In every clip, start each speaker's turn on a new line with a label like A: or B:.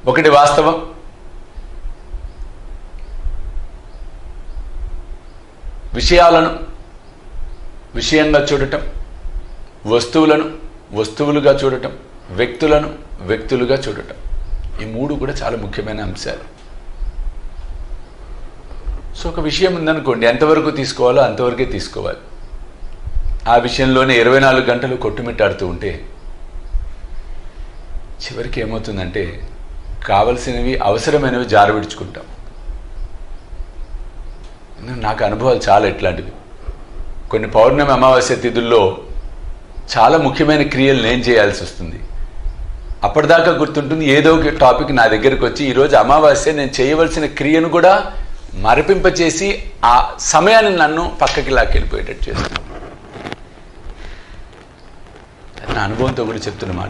A: ఒకటి వాస్తవం విషయాలను విషయంగా చూడటం వస్తువులను వస్తువులుగా చూడటం వ్యక్తులను వ్యక్తులుగా చూడటం ఈ మూడు కూడా చాలా ముఖ్యమైన అంశాలు సో ఒక విషయం ఉందనుకోండి ఎంతవరకు తీసుకోవాలో అంతవరకే తీసుకోవాలి ఆ విషయంలోనే ఇరవై నాలుగు గంటలు కొట్టుమిట్టాడుతూ ఉంటే చివరికి ఏమవుతుందంటే కావలసినవి అవసరమైనవి జారవిడుచుకుంటాం నాకు అనుభవాలు చాలా ఇట్లాంటివి కొన్ని పౌర్ణమి అమావాస్య తిథుల్లో చాలా ముఖ్యమైన క్రియలు నేను చేయాల్సి వస్తుంది అప్పటిదాకా గుర్తుంటుంది ఏదో ఒక టాపిక్ నా దగ్గరకు వచ్చి ఈరోజు అమావాస్య నేను చేయవలసిన క్రియను కూడా మరపింపచేసి ఆ సమయాన్ని నన్ను పక్కకి లాక్కెళ్ళిపోయేటట్టు చేస్తుంది అది నా అనుభవంతో కూడా చెప్తున్నమాట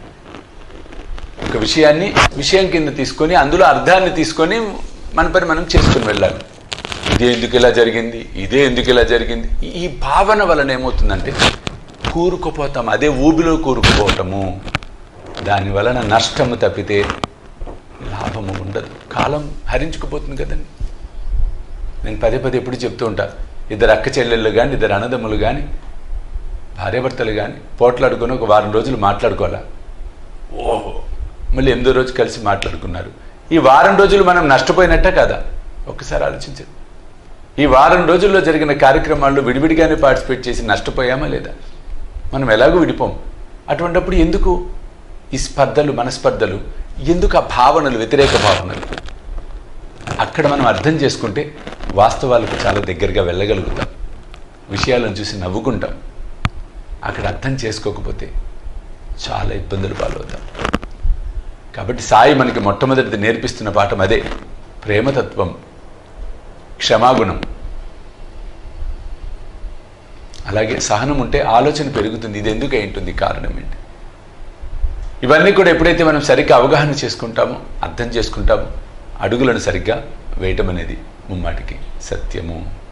A: ఒక విషయాన్ని విషయం కింద తీసుకొని అందులో అర్థాన్ని తీసుకొని మన పని మనం చేసుకుని వెళ్ళాలి ఇదే ఎందుకు ఇలా జరిగింది ఇదే ఎందుకు ఇలా జరిగింది ఈ భావన వలన ఏమవుతుందంటే కూరుకుపోతాం అదే ఊబిలో కూరుకుపోవటము దాని వలన నష్టము తప్పితే లాభము ఉండదు కాలం హరించుకుపోతుంది కదండి నేను పదే పదే ఎప్పుడు చెప్తూ ఉంటా ఇద్దరు అక్క చెల్లెళ్ళు కానీ ఇద్దరు అన్నదమ్ములు కానీ భార్యాభర్తలు కానీ పోట్లాడుకొని ఒక వారం రోజులు మాట్లాడుకోవాలా ఓహో మళ్ళీ ఎనిమిదో రోజు కలిసి మాట్లాడుకున్నారు ఈ వారం రోజులు మనం నష్టపోయినట్టే కదా ఒక్కసారి ఆలోచించండి ఈ వారం రోజుల్లో జరిగిన కార్యక్రమాల్లో విడివిడిగానే పార్టిసిపేట్ చేసి నష్టపోయామా లేదా మనం ఎలాగో విడిపోం అటువంటప్పుడు ఎందుకు ఈ స్పర్ధలు మనస్పర్ధలు ఎందుకు ఆ భావనలు వ్యతిరేక భావనలు అక్కడ మనం అర్థం చేసుకుంటే వాస్తవాలకు చాలా దగ్గరగా వెళ్ళగలుగుతాం విషయాలను చూసి నవ్వుకుంటాం అక్కడ అర్థం చేసుకోకపోతే చాలా ఇబ్బందులు పాలవుతాం కాబట్టి సాయి మనకి మొట్టమొదటిది నేర్పిస్తున్న పాఠం అదే ప్రేమతత్వం క్షమాగుణం అలాగే సహనం ఉంటే ఆలోచన పెరుగుతుంది ఇది ఎందుకు ఉంటుంది కారణం ఏంటి ఇవన్నీ కూడా ఎప్పుడైతే మనం సరిగ్గా అవగాహన చేసుకుంటామో అర్థం చేసుకుంటామో అడుగులను సరిగ్గా వేయటం అనేది ముమ్మాటికి సత్యము